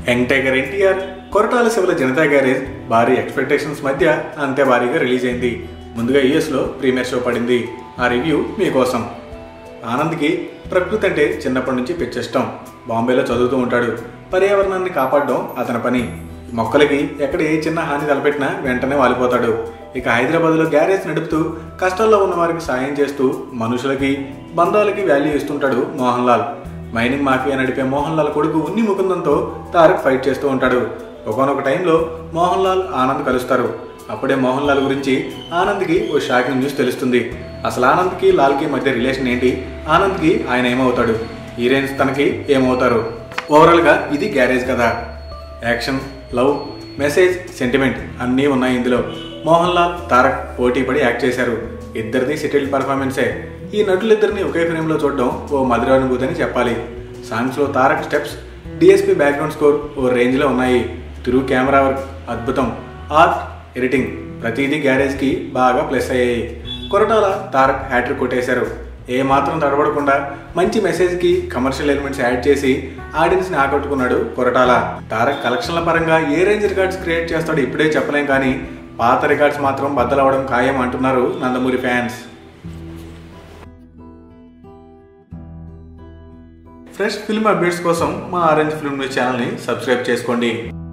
young tiger NTR Koratala శివల Janatha garage భారీ expectations మధ్య అంతే భారీగా రిలీజ్ అయింది ముందుగా యుఎస్లో ప్రీమియర్ షో పడింది ఆ రివ్యూ మీకోసం ఆనంద్కి ప్రకృతి అంటే చిన్నప్పటి నుంచి పిచ్చిష్టం బాంబేలో చదువుతూ ఉంటాడు పర్యావరణాన్ని కాపాడడం అతని పని మొక్కలకి ఎక్కడ ఏ చిన్న హాని తలపెట్టినా వెంటనే వాలిపోతాడు ఇక హైదరాబాద్లో గ్యారేజ్ నడుపుతూ కష్టాల్లో ఉన్న వారికి సాయం చేస్తూ మనుషులకి బంధాలకి వాల్యూ ఇస్తుంటాడు మోహన్ లాల్ మైనింగ్ మాఫియా నడిపే మోహన్ లాల్ కొడుకు ఉన్ని ముకుందంతో తారక్ ఫైట్ చేస్తూ ఉంటాడు ఒకనొక టైంలో మోహన్ లాల్ ఆనంద్ కలుస్తారు అప్పుడే మోహన్ లాల్ గురించి ఆనంద్కి ఓ షాకింగ్ న్యూస్ తెలుస్తుంది అసలు ఆనంద్కి లాల్కి మధ్య రిలేషన్ ఏంటి ఆనంద్కి ఆయన ఏమవుతాడు హీరోయిన్స్ తనకి ఏమవుతారు ఓవరాల్గా ఇది గ్యారేజ్ కదా యాక్షన్ లవ్ మెసేజ్ సెంటిమెంట్ అన్నీ ఉన్నాయి ఇందులో మోహన్ లాల్ తారక్ పోటీ పడి యాక్ట్ చేశారు ఇద్దరిది సెటిల్డ్ పర్ఫార్మెన్సే ఈ నటులిద్దరిని ఒకే ఫ్రేమ్లో చూడడం ఓ మధురానుభూతి అని చెప్పాలి సాంగ్స్లో Tarak steps DSP background score ఓ రేంజ్లో ఉన్నాయి తిరుగు కెమెరా వర్క్ అద్భుతం ఆర్ట్ ఎడిటింగ్ ప్రతిదీ గ్యారేజ్కి బాగా ప్లస్ అయ్యాయి కొరటాల తారక్ హ్యాట్రిక్ కొట్టేశారు ఏ మాత్రం తడబడకుండా మంచి మెసేజ్కి కమర్షియల్ ఎలిమెంట్స్ యాడ్ చేసి ఆడియన్స్ని ఆకట్టుకున్నాడు కొరటాల తారక్ కలెక్షన్ల పరంగా ఏ రేంజ్ రికార్డ్స్ క్రియేట్ చేస్తాడో ఇప్పుడే చెప్పలేం కానీ పాత రికార్డ్స్ మాత్రం బద్దలవడం ఖాయం అంటున్నారు Nandamuri fans fresh film updates కోసం మా ఆరెంజ్ ఫిల్మ్ న్యూస్ ఛానల్ని సబ్స్క్రైబ్ చేసుకోండి